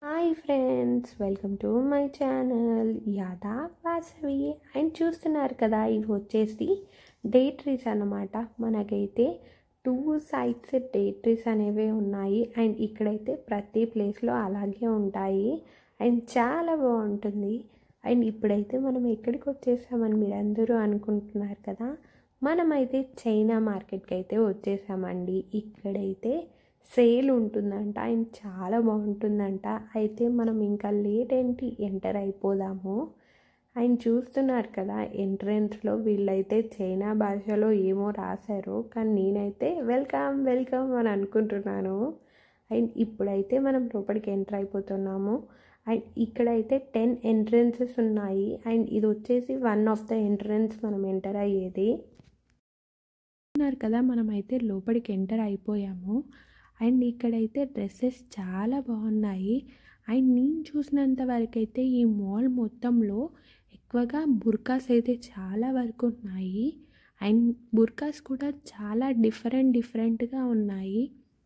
hi friends welcome to my channel Yada Vasavi and చూస్తున్నారు కదా ఇవి వచ్చేసి డే ట్రీస్ అన్నమాట మనకైతే టూ సైడ్స్ డే ట్రీస్ అనేవి ఉన్నాయి అండ్ ఇక్కడైతే ప్రతి ప్లేస్లో అలాగే ఉంటాయి అండ్ చాలా బాగుంటుంది అండ్ ఇప్పుడైతే మనం ఎక్కడికి వచ్చేసామని మీరు అందరూ అనుకుంటున్నారు కదా మనమైతే చైనా మార్కెట్కి అయితే వచ్చేసామండి ఇక్కడైతే సేల్ ఉంటుందంట అండ్ చాలా బాగుంటుందంట అయితే మనం ఇంకా లేట్ ఏంటి ఎంటర్ అయిపోదాము అండ్ చూస్తున్నారు కదా ఎంట్రన్స్లో వీళ్ళైతే చైనా భాషలో ఏమో రాశారు కానీ నేనైతే వెల్కమ్ వెల్కమ్ అని అనుకుంటున్నాను అండ్ ఇప్పుడైతే మనం లోపలికి ఎంటర్ అయిపోతున్నాము అండ్ ఇక్కడైతే టెన్ ఎంట్రన్సెస్ ఉన్నాయి అండ్ ఇది వచ్చేసి వన్ ఆఫ్ ద ఎంట్రన్స్ మనం ఎంటర్ అయ్యేది ఉన్నారు కదా మనమైతే లోపలికి ఎంటర్ అయిపోయాము అండ్ ఇక్కడైతే డ్రెస్సెస్ చాలా బాగున్నాయి అండ్ నేను చూసినంత వరకు అయితే ఈ మాల్ మొత్తంలో ఎక్కువగా బుర్కాస్ అయితే చాలా వరకు ఉన్నాయి అండ్ బుర్కాస్ కూడా చాలా డిఫరెంట్ డిఫరెంట్గా ఉన్నాయి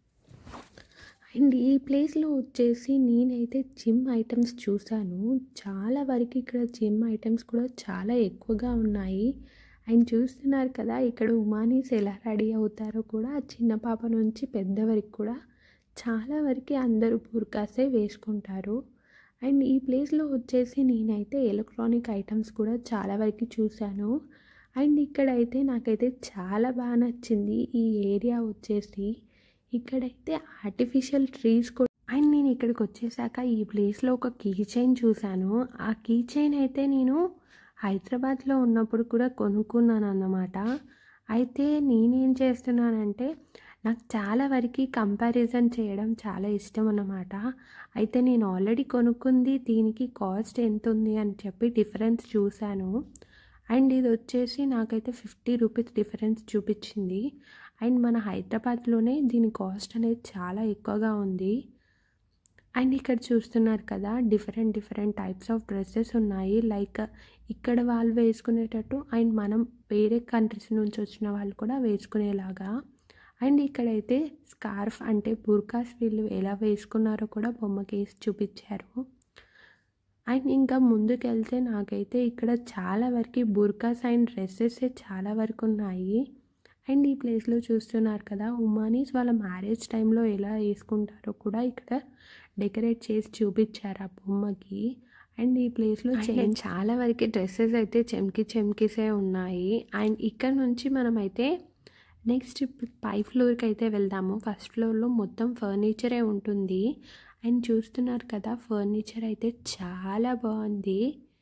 అండ్ ఈ ప్లేస్లో వచ్చేసి నేనైతే జిమ్ ఐటమ్స్ చూశాను చాలా వరకు ఇక్కడ జిమ్ ఐటమ్స్ కూడా చాలా ఎక్కువగా ఉన్నాయి అండ్ చూస్తున్నారు కదా ఇక్కడ ఉమానీస్ ఎలా రెడీ అవుతారో కూడా చిన్న పాప నుంచి పెద్ద వరకు కూడా చాలా వరకు అందరూ బుర్కాసే వేసుకుంటారు అండ్ ఈ ప్లేస్లో వచ్చేసి నేనైతే ఎలక్ట్రానిక్ ఐటమ్స్ కూడా చాలా వరకు చూశాను అండ్ ఇక్కడైతే నాకైతే చాలా బాగా నచ్చింది ఈ ఏరియా వచ్చేసి ఇక్కడైతే ఆర్టిఫిషియల్ ట్రీస్ కూడా అండ్ నేను ఇక్కడికి వచ్చేసాక ఈ ప్లేస్లో ఒక కీ చైన్ చూశాను ఆ కీ చైన్ అయితే నేను హైదరాబాద్లో ఉన్నప్పుడు కూడా కొనుక్కున్నాను అన్నమాట అయితే నేనేం చేస్తున్నానంటే నాకు చాలా వరకు కంపారిజన్ చేయడం చాలా ఇష్టం అన్నమాట అయితే నేను ఆల్రెడీ కొనుక్కుంది దీనికి కాస్ట్ ఎంత ఉంది అని చెప్పి డిఫరెన్స్ చూశాను అండ్ ఇది వచ్చేసి నాకైతే ఫిఫ్టీ రూపీస్ డిఫరెన్స్ చూపించింది అండ్ మన హైదరాబాద్లోనే దీని కాస్ట్ అనేది చాలా ఎక్కువగా ఉంది అండ్ ఇక్కడ చూస్తున్నారు కదా different different types of dresses ఉన్నాయి లైక్ ఇక్కడ వాళ్ళు వేసుకునేటట్టు అండ్ మనం వేరే కంట్రీస్ నుంచి వచ్చిన వాళ్ళు కూడా వేసుకునేలాగా అండ్ ఇక్కడైతే స్కార్ఫ్ అంటే బుర్కాస్ వీళ్ళు ఎలా వేసుకున్నారో కూడా బొమ్మకి వేసి చూపించారు అండ్ ఇంకా ముందుకెళ్తే నాకైతే ఇక్కడ చాలా వరకు బుర్కాస్ అండ్ డ్రెస్సెస్ చాలా వరకు ఉన్నాయి అండ్ ఈ ప్లేస్లో చూస్తున్నారు కదా ఉమానీస్ వాళ్ళ మ్యారేజ్ టైంలో ఎలా వేసుకుంటారో కూడా ఇక్కడ డెకరేట్ చేసి చూపించారు ఆ బొమ్మకి అండ్ ఈ ప్లేస్లో చాలా వరకు డ్రెస్సెస్ అయితే చెమ్కి చెమ్కిసే ఉన్నాయి అండ్ ఇక్కడ నుంచి మనమైతే నెక్స్ట్ పై ఫ్లోర్కి అయితే వెళ్దాము ఫస్ట్ ఫ్లోర్లో మొత్తం ఫర్నిచరే ఉంటుంది అండ్ చూస్తున్నారు కదా ఫర్నిచర్ అయితే చాలా బాగుంది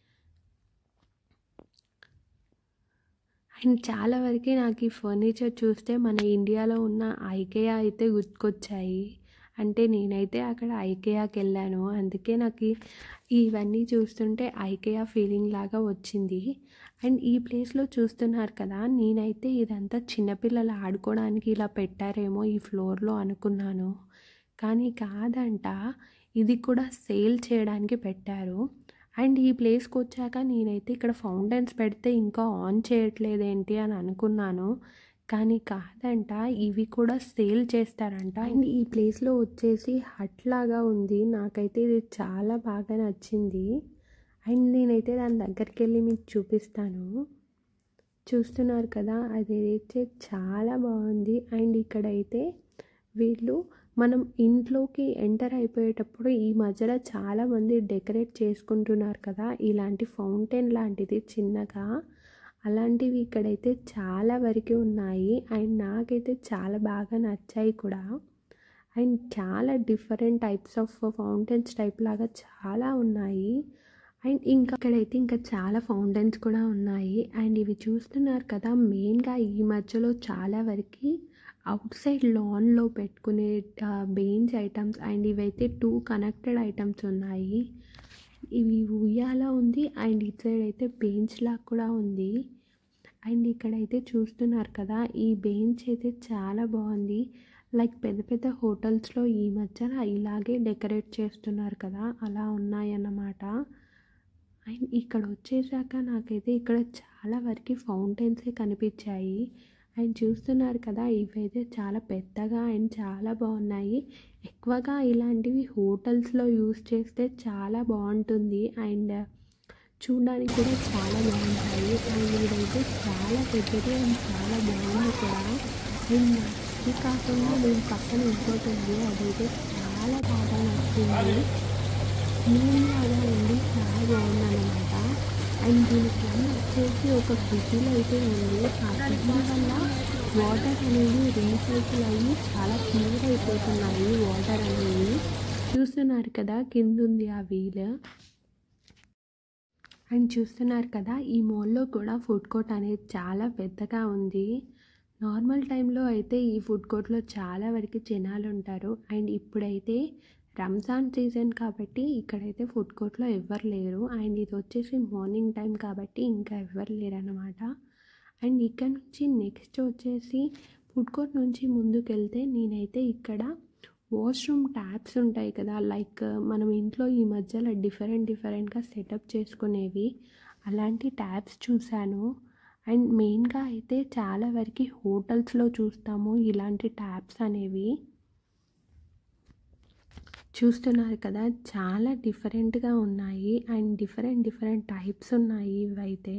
అండ్ చాలా వరకు నాకు ఈ ఫర్నిచర్ చూస్తే మన ఇండియాలో ఉన్న ఐకేయా అయితే గుర్తుకొచ్చాయి అంటే నేనైతే అక్కడ ఐకేయాకి వెళ్ళాను అందుకే నాకు ఇవన్నీ చూస్తుంటే ఐకేయా ఫీలింగ్ లాగా వచ్చింది అండ్ ఈ ప్లేస్లో చూస్తున్నారు కదా నేనైతే ఇదంతా చిన్నపిల్లలు ఆడుకోవడానికి ఇలా పెట్టారేమో ఈ ఫ్లోర్లో అనుకున్నాను కానీ కాదంట ఇది కూడా సేల్ చేయడానికి పెట్టారు అండ్ ఈ ప్లేస్కి వచ్చాక నేనైతే ఇక్కడ ఫౌంటైన్స్ పెడితే ఇంకా ఆన్ చేయట్లేదేంటి అని అనుకున్నాను కానీ కాదంట ఇవి కూడా సేల్ చేస్తారంట అండ్ ఈ ప్లేస్లో వచ్చేసి హట్ లాగా ఉంది నాకైతే ఇది చాలా బాగా నచ్చింది అండ్ నేనైతే దాని దగ్గరికి వెళ్ళి మీకు చూపిస్తాను చూస్తున్నారు కదా అది అయితే చాలా బాగుంది అండ్ ఇక్కడైతే వీళ్ళు మనం ఇంట్లోకి ఎంటర్ అయిపోయేటప్పుడు ఈ మధ్యలో చాలామంది డెకరేట్ చేసుకుంటున్నారు కదా ఇలాంటి ఫౌంటైన్ లాంటిది చిన్నగా అలాంటివి ఇక్కడైతే చాలా వరకు ఉన్నాయి అండ్ నాకైతే చాలా బాగా నచ్చాయి కూడా అండ్ చాలా different types of fountains type లాగా చాలా ఉన్నాయి అండ్ ఇంకా ఇక్కడైతే ఇంకా చాలా ఫౌంటైన్స్ కూడా ఉన్నాయి అండ్ ఇవి చూస్తున్నారు కదా మెయిన్గా ఈ మధ్యలో చాలా వరకు అవుట్ సైడ్ లాన్లో పెట్టుకునే బెయిన్స్ ఐటమ్స్ అండ్ ఇవైతే టూ కనెక్టెడ్ ఐటమ్స్ ఉన్నాయి ఇవి ఉయ్యాల ఉంది అండ్ ఇటు సైడ్ అయితే బెంచ్ లాగా కూడా ఉంది అండ్ ఇక్కడైతే చూస్తున్నారు కదా ఈ బెంచ్ అయితే చాలా బాగుంది లైక్ పెద్ద పెద్ద హోటల్స్లో ఈ మధ్యన ఇలాగే డెకరేట్ చేస్తున్నారు కదా అలా ఉన్నాయన్నమాట అండ్ ఇక్కడ వచ్చేసాక నాకైతే ఇక్కడ చాలా వరకు ఫౌంటైన్సే కనిపించాయి అండ్ చూస్తున్నారు కదా ఇవైతే చాలా పెద్దగా అండ్ చాలా బాగున్నాయి ఎక్కువగా ఇలాంటివి హోటల్స్లో యూస్ చేస్తే చాలా బాగుంటుంది అండ్ చూడడానికి కూడా చాలా బాగుంటాయి అండ్ ఇదైతే చాలా పెద్దది అండ్ చాలా బాగుంది కూడా అండ్ ఇది కాకుండా నేను పక్కన ఇంకోటి ఉంది అదైతే చాలా బాగా నచ్చింది నీళ్ళగా ఉండి చాలా బాగుందన్నమాట అండ్ దీనికి వచ్చేసి ఒక ఫ్రిడ్జ్లో అయితే ఉంది ఆ ఫ్రిడ్జ్ వల్ల వాటర్ అనేది రీసైకిల్ అయ్యి చాలా క్లియర్ అయిపోతున్నాయి వాటర్ అనేవి చూస్తున్నారు కదా కింద ఉంది ఆ వీల్ అండ్ చూస్తున్నారు కదా ఈ మాల్లో కూడా ఫుడ్ కోర్ట్ అనేది చాలా పెద్దగా ఉంది నార్మల్ టైంలో అయితే ఈ ఫుడ్ కోర్ట్లో చాలా వరకు జనాలు ఉంటారు అండ్ ఇప్పుడైతే రంజాన్ సీజన్ కాబట్టి ఇక్కడైతే ఫుడ్ కోర్ట్లో ఎవ్వరు లేరు అండ్ ఇది వచ్చేసి మార్నింగ్ టైం కాబట్టి ఇంకా ఎవ్వరు లేరు అనమాట అండ్ ఇక్కడ నుంచి నెక్స్ట్ వచ్చేసి ఫుడ్ కోర్ట్ నుంచి ముందుకు వెళ్తే నేనైతే ఇక్కడ వాష్రూమ్ ట్యాప్స్ ఉంటాయి కదా లైక్ మనం ఇంట్లో ఈ మధ్యలో డిఫరెంట్ డిఫరెంట్గా సెటప్ చేసుకునేవి అలాంటి ట్యాప్స్ చూశాను అండ్ మెయిన్గా అయితే చాలా వరకు హోటల్స్లో చూస్తాము ఇలాంటి ట్యాప్స్ అనేవి చూస్తున్నారు కదా చాలా డిఫరెంట్గా ఉన్నాయి అండ్ డిఫరెంట్ డిఫరెంట్ టైప్స్ ఉన్నాయి ఇవైతే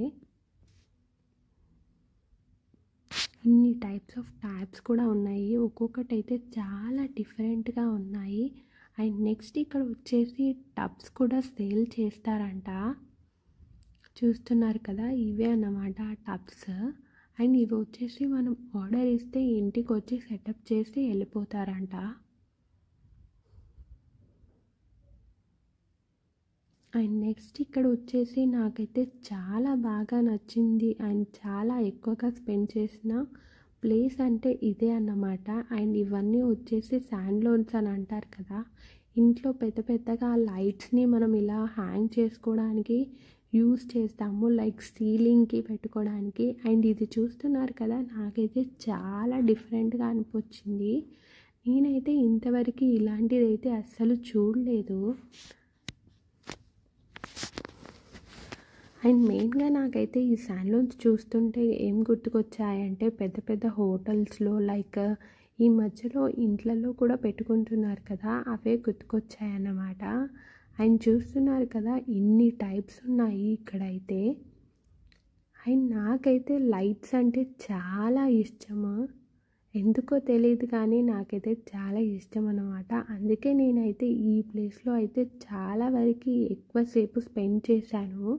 ఇన్ని టైప్స్ ఆఫ్ ట్యాబ్స్ కూడా ఉన్నాయి ఒక్కొక్కటి అయితే చాలా డిఫరెంట్గా ఉన్నాయి అండ్ నెక్స్ట్ ఇక్కడ వచ్చేసి టబ్స్ కూడా సేల్ చేస్తారంట చూస్తున్నారు కదా ఇవే అన్నమాట టబ్స్ అండ్ ఇవి వచ్చేసి మనం ఆర్డర్ ఇస్తే ఇంటికి వచ్చి సెటప్ చేసి వెళ్ళిపోతారంట అండ్ నెక్స్ట్ ఇక్కడ వచ్చేసి నాకైతే చాలా బాగా నచ్చింది అండ్ చాలా ఎక్కువగా స్పెండ్ చేసిన ప్లేస్ అంటే ఇదే అన్నమాట అండ్ ఇవన్నీ వచ్చేసి శాండ్ లోన్స్ అని అంటారు కదా ఇంట్లో పెద్ద పెద్దగా లైట్స్ని మనం ఇలా హ్యాంగ్ చేసుకోవడానికి యూస్ చేస్తాము లైక్ సీలింగ్కి పెట్టుకోవడానికి అండ్ ఇది చూస్తున్నారు కదా నాకైతే చాలా డిఫరెంట్గా అనిపించింది నేనైతే ఇంతవరకు ఇలాంటిది అయితే అస్సలు చూడలేదు అండ్ మెయిన్గా నాకైతే ఈ శాండ్లోన్స్ చూస్తుంటే ఏం గుర్తుకొచ్చాయంటే పెద్ద పెద్ద హోటల్స్లో లైక్ ఈ మధ్యలో ఇంట్లలో కూడా పెట్టుకుంటున్నారు కదా అవే గుర్తుకొచ్చాయన్నమాట అండ్ చూస్తున్నారు కదా ఇన్ని టైప్స్ ఉన్నాయి ఇక్కడైతే అండ్ నాకైతే లైట్స్ అంటే చాలా ఇష్టము ఎందుకో తెలియదు కానీ నాకైతే చాలా ఇష్టం అనమాట అందుకే నేనైతే ఈ ప్లేస్లో అయితే చాలా వరకు ఎక్కువసేపు స్పెండ్ చేశాను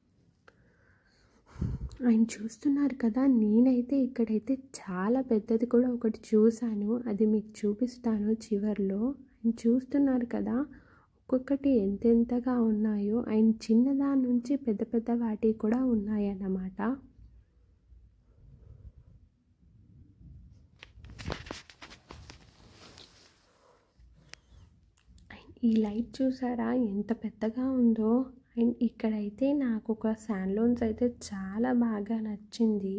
ఆయన చూస్తున్నారు కదా నేనైతే ఇక్కడైతే చాలా పెద్దది కూడా ఒకటి చూశాను అది మీకు చూపిస్తాను చివర్లో ఆయన చూస్తున్నారు కదా ఒక్కొక్కటి ఎంతెంతగా ఉన్నాయో అండ్ చిన్నదాని నుంచి పెద్ద పెద్ద వాటి కూడా ఉన్నాయన్నమాట ఈ లైట్ చూసారా ఎంత పెద్దగా ఉందో అండ్ ఇక్కడైతే నాకు ఒక శాండ్లోన్స్ అయితే చాలా బాగా నచ్చింది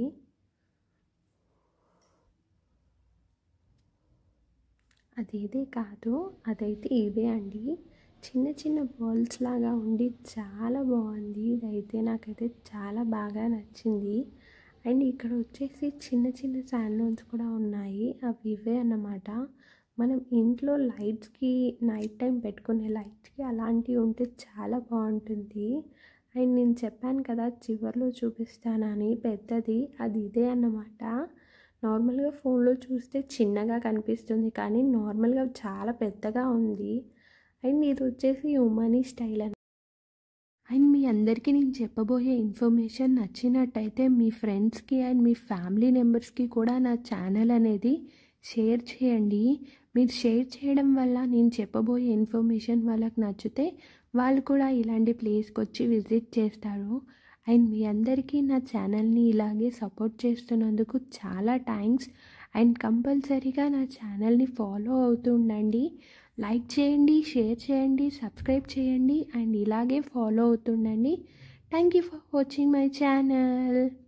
అదేదే కాదు అదైతే ఇదే అండి చిన్న చిన్న బాల్స్ లాగా ఉండి చాలా బాగుంది ఇదైతే నాకైతే చాలా బాగా నచ్చింది అండ్ ఇక్కడ వచ్చేసి చిన్న చిన్న శాండ్లోన్స్ కూడా ఉన్నాయి అవి ఇవే అన్నమాట మనం ఇంట్లో లైట్స్కి నైట్ టైం పెట్టుకునే లైట్స్కి అలాంటివి ఉంటే చాలా బాగుంటుంది అండ్ నేను చెప్పాను కదా చివర్లో చూపిస్తానని పెద్దది అది ఇదే అన్నమాట నార్మల్గా ఫోన్లో చూస్తే చిన్నగా కనిపిస్తుంది కానీ నార్మల్గా చాలా పెద్దగా ఉంది అండ్ ఇది వచ్చేసి ఉమనీ స్టైల్ అని అండ్ మీ అందరికీ నేను చెప్పబోయే ఇన్ఫర్మేషన్ నచ్చినట్టయితే మీ ఫ్రెండ్స్కి అండ్ మీ ఫ్యామిలీ మెంబర్స్కి కూడా నా ఛానల్ అనేది షేర్ చేయండి మీరు షేర్ చేయడం వల్ల నేను చెప్పబోయే ఇన్ఫర్మేషన్ వాళ్ళకి నచ్చితే వాళ్ళు కూడా ఇలాంటి ప్లేస్కి వచ్చి విజిట్ చేస్తారు అండ్ మీ అందరికీ నా ఛానల్ని ఇలాగే సపోర్ట్ చేస్తున్నందుకు చాలా థ్యాంక్స్ అండ్ కంపల్సరీగా నా ఛానల్ని ఫాలో అవుతుండండి లైక్ చేయండి షేర్ చేయండి సబ్స్క్రైబ్ చేయండి అండ్ ఇలాగే ఫాలో అవుతుండండి thank you for watching my channel